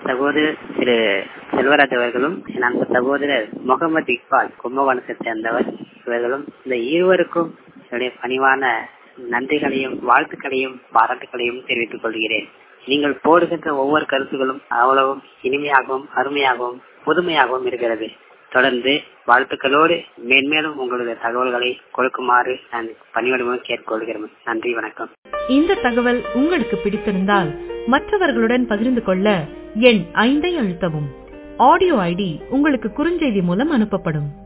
சகோதரர் திரு செல்வராஜ் அவர்களும் என் அன்பு சகோதரர் முகமது இக்பால் கும்பகோணத்தை சேர்ந்தவர் இவர்களும் இந்த இருவருக்கும் என்னுடைய பணிவான நன்றிகளையும் வாழ்த்துக்களையும் பாராட்டுகளையும் தெரிவித்துக் கொள்கிறேன் நீங்கள் போடுகின்ற ஒவ்வொரு கருத்துகளும் அவ்வளவும் இனிமையாகவும் அருமையாகவும் புதுமையாகவும் இருக்கிறது தொடர்ந்து வாழ்த்துக்களோடு மேன்மேலும் உங்களுடைய தகவல்களை கொடுக்குமாறு நான் பணியுடன் கேட்டுக்கொள்கிறேன் நன்றி வணக்கம் இந்த தகவல் உங்களுக்கு பிடித்திருந்தால் மற்றவர்களுடன் பகிர்ந்து கொள்ள எண் ஐந்தை அழுத்தவும் ஆடியோ ஐடி உங்களுக்கு குறுஞ்செய்தி மூலம் அனுப்பப்படும்